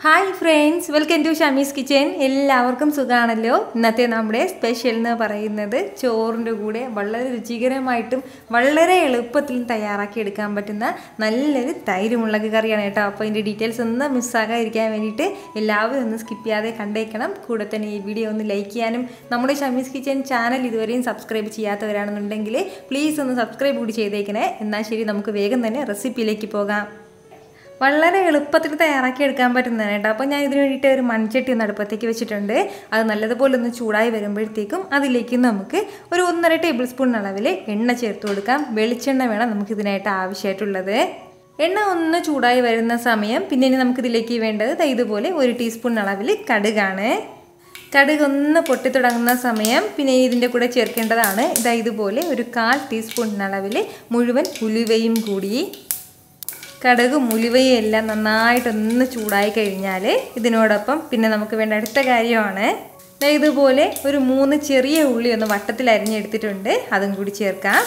hi friends welcome to Shamees kitchen എല്ലാവർക്കും സുഖമാണല്ലോ ഇന്നത്തെ നമ്മുടെ സ്പെഷ്യൽ എന്ന് പറയുന്നത് ചോറിൻ്റെ കൂടെ വളരെ രുചികരമായിട്ടും വളരെ എളുപ്പത്തിലും തയ്യാറാക്കി എടുക്കാൻ പറ്റുന്ന നല്ലൊരു തൈര് മുളക് കറിയാണ് കേട്ടോ അപ്പോൾ ഇതിൻ്റെ ഡീറ്റെയിൽസ് ഒന്നും മിസ്സാകാതിരിക്കാൻ വേണ്ടിയിട്ട് എല്ലാവരും ഒന്ന് സ്കിപ്പ് ചെയ്യാതെ കണ്ടേക്കണം കൂടെ തന്നെ ഈ വീഡിയോ ഒന്ന് ലൈക്ക് ചെയ്യാനും നമ്മുടെ ഷമീസ് കിച്ചൻ ചാനൽ ഇതുവരെയും സബ്സ്ക്രൈബ് ചെയ്യാത്തവരാണെന്നുണ്ടെങ്കിൽ പ്ലീസ് ഒന്ന് സബ്സ്ക്രൈബ് കൂടി ചെയ്തേക്കണേ എന്നാൽ ശരി നമുക്ക് വേഗം തന്നെ റെസിപ്പിയിലേക്ക് പോകാം വളരെ എളുപ്പത്തിൽ തയ്യാറാക്കി എടുക്കാൻ പറ്റുന്നതാണ് കേട്ടോ അപ്പോൾ ഞാൻ ഇതിന് വേണ്ടിയിട്ട് ഒരു മൺചട്ടി ഒന്ന് അടുപ്പത്തേക്ക് വെച്ചിട്ടുണ്ട് അത് നല്ലതുപോലെ ഒന്ന് ചൂടായി വരുമ്പോഴത്തേക്കും അതിലേക്ക് നമുക്ക് ഒരു ഒന്നര ടേബിൾ സ്പൂൺ അളവിൽ എണ്ണ ചേർത്ത് കൊടുക്കാം വെളിച്ചെണ്ണ വേണം നമുക്ക് ഇതിനായിട്ട് ആവശ്യമായിട്ടുള്ളത് എണ്ണ ഒന്ന് ചൂടായി വരുന്ന സമയം പിന്നെ ഇനി നമുക്കിതിലേക്ക് വേണ്ടത് ദാ ഇതുപോലെ ഒരു ടീസ്പൂൺ അളവിൽ കടുകാണ് കടുക് ഒന്ന് പൊട്ടിത്തുടങ്ങുന്ന സമയം പിന്നെ ഇതിൻ്റെ കൂടെ ചേർക്കേണ്ടതാണ് ഇതാ ഇതുപോലെ ഒരു കാൽ ടീസ്പൂൺ അളവിൽ മുഴുവൻ ഉലുവയും കൂടി കടുകും ഉലുവയും എല്ലാം നന്നായിട്ടൊന്ന് ചൂടായി കഴിഞ്ഞാൽ ഇതിനോടൊപ്പം പിന്നെ നമുക്ക് വേണ്ട അടുത്ത കാര്യമാണ് ഇതുപോലെ ഒരു മൂന്ന് ചെറിയ ഉള്ളി ഒന്ന് വട്ടത്തിൽ അരിഞ്ഞെടുത്തിട്ടുണ്ട് അതും കൂടി ചേർക്കാം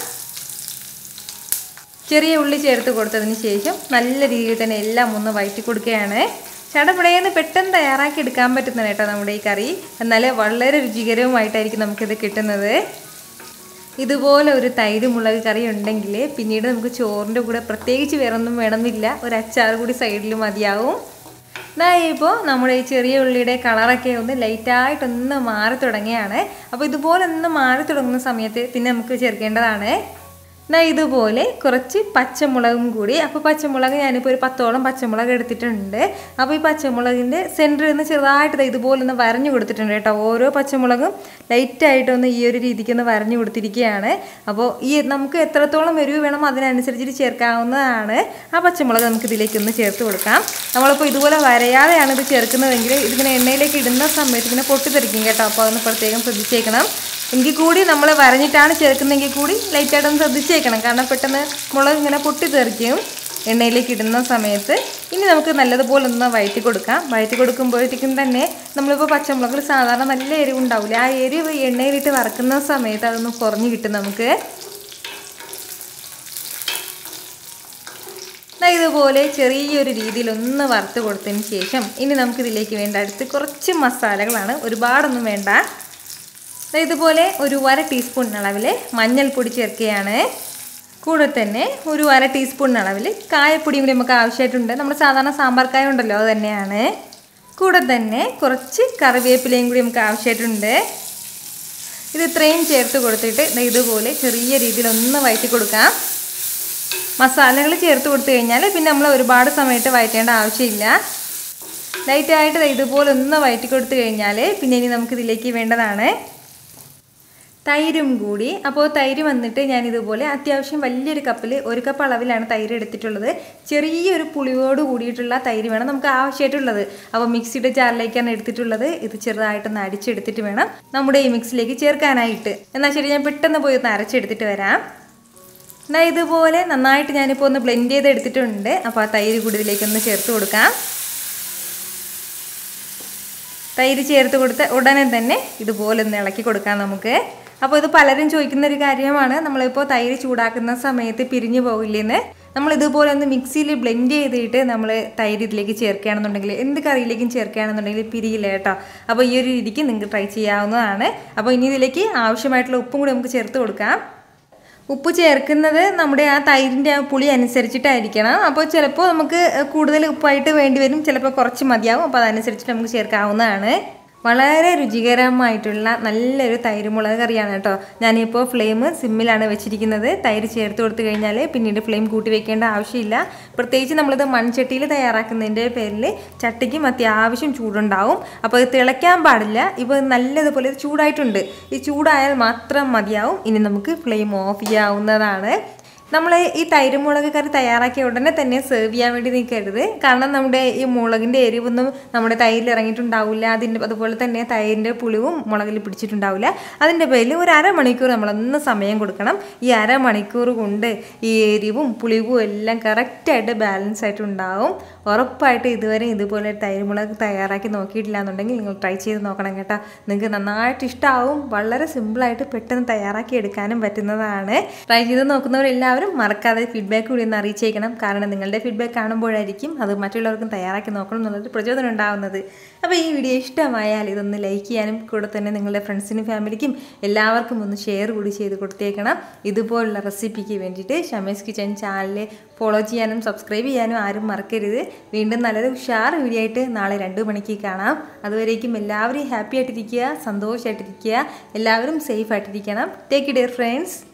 ചെറിയ ഉള്ളി ചേർത്ത് കൊടുത്തതിന് ശേഷം നല്ല രീതിയിൽ തന്നെ എല്ലാം ഒന്ന് വഴറ്റി കൊടുക്കുകയാണ് ചടപടയെന്ന് പെട്ടെന്ന് തയ്യാറാക്കി എടുക്കാൻ പറ്റുന്ന കേട്ടോ നമ്മുടെ ഈ കറി എന്നാൽ വളരെ രുചികരവുമായിട്ടായിരിക്കും നമുക്കിത് കിട്ടുന്നത് ഇതുപോലെ ഒരു തൈര് മുളക് കറി ഉണ്ടെങ്കിൽ പിന്നീട് നമുക്ക് ചോറിൻ്റെ കൂടെ പ്രത്യേകിച്ച് വേറൊന്നും വേണമെന്നില്ല ഒരു അച്ചാർ കൂടി സൈഡിൽ മതിയാവും ഇതാ ഇപ്പോൾ നമ്മുടെ ഈ ചെറിയ ഉള്ളിയുടെ കളറൊക്കെ ഒന്ന് ലൈറ്റായിട്ടൊന്ന് മാറി തുടങ്ങിയാണ് അപ്പോൾ ഇതുപോലെ ഒന്ന് മാറി തുടങ്ങുന്ന സമയത്ത് പിന്നെ നമുക്ക് ചേർക്കേണ്ടതാണ് എന്നാൽ ഇതുപോലെ കുറച്ച് പച്ചമുളകും കൂടി അപ്പോൾ പച്ചമുളക് ഞാനിപ്പോൾ ഒരു പത്തോളം പച്ചമുളക് എടുത്തിട്ടുണ്ട് അപ്പോൾ ഈ പച്ചമുളകിൻ്റെ സെൻറ്ററിൽ നിന്ന് ചെറുതായിട്ട് ഇതുപോലെ ഒന്ന് വരഞ്ഞു കൊടുത്തിട്ടുണ്ട് കേട്ടോ ഓരോ പച്ചമുളകും ലൈറ്റായിട്ടൊന്ന് ഈ ഒരു രീതിക്ക് ഒന്ന് വരഞ്ഞു കൊടുത്തിരിക്കുകയാണ് അപ്പോൾ ഈ നമുക്ക് എത്രത്തോളം എരിവ് വേണം അതിനനുസരിച്ചിട്ട് ചേർക്കാവുന്നതാണ് ആ പച്ചമുളക് നമുക്ക് ഇതിലേക്കൊന്ന് ചേർത്ത് കൊടുക്കാം നമ്മളിപ്പോൾ ഇതുപോലെ വരയാതെയാണ് ഇത് ചേർക്കുന്നതെങ്കിൽ ഇതിങ്ങനെ എണ്ണയിലേക്ക് ഇടുന്ന സമയത്ത് ഇങ്ങനെ പൊട്ടിത്തെറിക്കും കേട്ടോ അപ്പോൾ അതൊന്ന് പ്രത്യേകം ശ്രദ്ധിച്ചേക്കണം എങ്കിൽ കൂടി നമ്മൾ വരഞ്ഞിട്ടാണ് ചേർക്കുന്നതെങ്കിൽ കൂടി ലൈറ്റായിട്ടൊന്ന് ശ്രദ്ധിച്ചേക്കണം കാരണം പെട്ടെന്ന് മുളക് ഇങ്ങനെ പൊട്ടിത്തെറിക്കും എണ്ണയിലേക്ക് ഇടുന്ന സമയത്ത് ഇനി നമുക്ക് നല്ലതുപോലെ ഒന്ന് വഴറ്റി കൊടുക്കാം വഴറ്റി കൊടുക്കുമ്പോഴത്തേക്കും തന്നെ നമ്മളിപ്പോൾ പച്ചമുളകിൽ സാധാരണ നല്ല എരിവ് ഉണ്ടാവില്ല ആ എരിവ് എണ്ണയിലിട്ട് വറക്കുന്ന സമയത്ത് അതൊന്ന് കുറഞ്ഞ് കിട്ടും നമുക്ക് ഇതുപോലെ ചെറിയൊരു രീതിയിൽ ഒന്ന് വറുത്ത് കൊടുത്തതിന് ശേഷം ഇനി നമുക്കിതിലേക്ക് വേണ്ട അടുത്ത് കുറച്ച് മസാലകളാണ് ഒരുപാടൊന്നും വേണ്ട ഇതുപോലെ ഒരു അര ടീസ്പൂൺ അളവിൽ മഞ്ഞൾപ്പൊടി ചേർക്കുകയാണ് കൂടെ തന്നെ ഒരു അര ടീസ്പൂൺ അളവിൽ കായപ്പൊടിയും കൂടി നമുക്ക് ആവശ്യമായിട്ടുണ്ട് നമ്മൾ സാധാരണ സാമ്പാർ കായ ഉണ്ടല്ലോ അത് തന്നെയാണ് കൂടെ തന്നെ കുറച്ച് കറിവേപ്പിലയും കൂടി നമുക്ക് ആവശ്യമായിട്ടുണ്ട് ഇത് ഇത്രയും ചേർത്ത് കൊടുത്തിട്ട് ഇതുപോലെ ചെറിയ രീതിയിൽ ഒന്ന് വഴറ്റി കൊടുക്കാം മസാലകൾ ചേർത്ത് കൊടുത്തു കഴിഞ്ഞാൽ പിന്നെ നമ്മൾ ഒരുപാട് സമയത്ത് വഴറ്റേണ്ട ആവശ്യമില്ല ലൈറ്റായിട്ട് ഇതുപോലെ ഒന്ന് വഴറ്റി കൊടുത്തു കഴിഞ്ഞാൽ പിന്നെ ഇനി നമുക്കിതിലേക്ക് വേണ്ടതാണ് തൈരും കൂടി അപ്പോൾ തൈര് വന്നിട്ട് ഞാൻ ഇതുപോലെ അത്യാവശ്യം വലിയൊരു കപ്പിൽ ഒരു കപ്പ് അളവിലാണ് തൈര് എടുത്തിട്ടുള്ളത് ചെറിയൊരു പുളിയോട് കൂടിയിട്ടുള്ള തൈര് വേണം നമുക്ക് ആവശ്യമായിട്ടുള്ളത് അപ്പോൾ മിക്സിയുടെ ജാറിലേക്കാണ് എടുത്തിട്ടുള്ളത് ഇത് ചെറുതായിട്ടൊന്ന് അടിച്ചെടുത്തിട്ട് വേണം നമ്മുടെ ഈ മിക്സിലേക്ക് ചേർക്കാനായിട്ട് എന്നാൽ ശരി ഞാൻ പെട്ടെന്ന് പോയി ഒന്ന് അരച്ചെടുത്തിട്ട് വരാം എന്നാൽ ഇതുപോലെ നന്നായിട്ട് ഞാനിപ്പോൾ ഒന്ന് ബ്ലെൻഡ് ചെയ്ത് എടുത്തിട്ടുണ്ട് അപ്പോൾ ആ തൈര് കൂടി ഇതിലേക്കൊന്ന് ചേർത്ത് കൊടുക്കാം തൈര് ചേർത്ത് കൊടുത്ത് ഉടനെ തന്നെ ഇതുപോലെ ഒന്ന് ഇളക്കി കൊടുക്കാം നമുക്ക് അപ്പോൾ ഇത് പലരും ചോദിക്കുന്ന ഒരു കാര്യമാണ് നമ്മളിപ്പോൾ തൈര് ചൂടാക്കുന്ന സമയത്ത് പിരിഞ്ഞു പോകില്ലെന്ന് നമ്മൾ ഇതുപോലെ ഒന്ന് മിക്സിയിൽ ബ്ലെൻഡ് ചെയ്തിട്ട് നമ്മൾ തൈര് ഇതിലേക്ക് ചേർക്കുകയാണെന്നുണ്ടെങ്കിൽ എന്ത് കറിയിലേക്കും ചേർക്കുകയാണെന്നുണ്ടെങ്കിൽ പിരിയില്ല കേട്ടോ അപ്പോൾ ഈ ഒരു രീതിക്ക് നിങ്ങൾക്ക് ട്രൈ ചെയ്യാവുന്നതാണ് അപ്പോൾ ഇനി ഇതിലേക്ക് ആവശ്യമായിട്ടുള്ള ഉപ്പും കൂടി നമുക്ക് ചേർത്ത് കൊടുക്കാം ഉപ്പ് ചേർക്കുന്നത് നമ്മുടെ ആ തൈരിൻ്റെ ആ പുളി അനുസരിച്ചിട്ടായിരിക്കണം അപ്പോൾ ചിലപ്പോൾ നമുക്ക് കൂടുതൽ ഉപ്പായിട്ട് വേണ്ടി വരും ചിലപ്പോൾ കുറച്ച് മതിയാവും അപ്പോൾ അതനുസരിച്ചിട്ട് നമുക്ക് ചേർക്കാവുന്നതാണ് വളരെ രുചികരമായിട്ടുള്ള നല്ലൊരു തൈര് മുളക് കറിയാണ് കേട്ടോ ഞാനിപ്പോൾ ഫ്ലെയിം സിമ്മിലാണ് വെച്ചിരിക്കുന്നത് തൈര് ചേർത്ത് കൊടുത്തു കഴിഞ്ഞാൽ പിന്നീട് ഫ്ലെയിം കൂട്ടി വെക്കേണ്ട ആവശ്യമില്ല പ്രത്യേകിച്ച് നമ്മളിത് മൺചട്ടിയിൽ തയ്യാറാക്കുന്നതിൻ്റെ പേരിൽ ചട്ടിക്കും അത്യാവശ്യം ചൂടുണ്ടാവും അപ്പോൾ ഇത് തിളയ്ക്കാൻ പാടില്ല ഇപ്പോൾ നല്ലതുപോലെ ഇത് ചൂടായിട്ടുണ്ട് ഈ ചൂടായാൽ മാത്രം മതിയാവും ഇനി നമുക്ക് ഫ്ലെയിം ഓഫ് ചെയ്യാവുന്നതാണ് നമ്മൾ ഈ തൈര് മുളക് കറി തയ്യാറാക്കിയ ഉടനെ തന്നെ സെർവ് ചെയ്യാൻ വേണ്ടി നിൽക്കരുത് കാരണം നമ്മുടെ ഈ മുളകിൻ്റെ എരിവൊന്നും നമ്മുടെ തൈരിൽ ഇറങ്ങിയിട്ടുണ്ടാവില്ല അതിൻ്റെ അതുപോലെ തന്നെ തൈരിൻ്റെ പുളിവും മുളകിൽ പിടിച്ചിട്ടുണ്ടാവില്ല അതിൻ്റെ പേരിൽ ഒരു അരമണിക്കൂർ നമ്മളൊന്ന് സമയം കൊടുക്കണം ഈ അരമണിക്കൂർ കൊണ്ട് ഈ എരിവും പുളിവും എല്ലാം കറക്റ്റായിട്ട് ബാലൻസ് ആയിട്ടുണ്ടാവും ഉറപ്പായിട്ട് ഇതുവരെ ഇതുപോലെ തൈര് മുളക് തയ്യാറാക്കി നോക്കിയിട്ടില്ല എന്നുണ്ടെങ്കിൽ നിങ്ങൾ ട്രൈ ചെയ്ത് നോക്കണം കേട്ടോ നിങ്ങൾക്ക് നന്നായിട്ട് ഇഷ്ടമാവും വളരെ സിമ്പിളായിട്ട് പെട്ടെന്ന് തയ്യാറാക്കി എടുക്കാനും പറ്റുന്നതാണ് ട്രൈ ചെയ്ത് നോക്കുന്നവരെല്ലാവരും എല്ലാവരും മറക്കാതെ ഫീഡ്ബാക്ക് കൂടി ഒന്ന് അറിയിച്ചേക്കണം കാരണം നിങ്ങളുടെ ഫീഡ്ബാക്ക് കാണുമ്പോഴായിരിക്കും അത് മറ്റുള്ളവർക്കും തയ്യാറാക്കി നോക്കണം എന്നുള്ളൊരു പ്രചോദനം ഉണ്ടാവുന്നത് അപ്പോൾ ഈ വീഡിയോ ഇഷ്ടമായാൽ ഇതൊന്ന് ലൈക്ക് ചെയ്യാനും കൂടെ തന്നെ നിങ്ങളുടെ ഫ്രണ്ട്സിനും ഫാമിലിക്കും എല്ലാവർക്കും ഒന്ന് ഷെയർ കൂടി ചെയ്ത് കൊടുത്തേക്കണം ഇതുപോലുള്ള റെസിപ്പിക്ക് വേണ്ടിയിട്ട് ഷമേസ് കിച്ചൻ ചാനൽ ഫോളോ ചെയ്യാനും സബ്സ്ക്രൈബ് ചെയ്യാനും ആരും മറക്കരുത് വീണ്ടും നല്ലൊരു ഉഷാർ വീഡിയോ ആയിട്ട് നാളെ രണ്ട് മണിക്ക് കാണാം അതുവരേക്കും എല്ലാവരും ഹാപ്പി ആയിട്ടിരിക്കുക സന്തോഷമായിട്ടിരിക്കുക എല്ലാവരും സേഫ് ആയിട്ടിരിക്കണം ടേക്ക് ഇഡിയർ ഫ്രണ്ട്സ്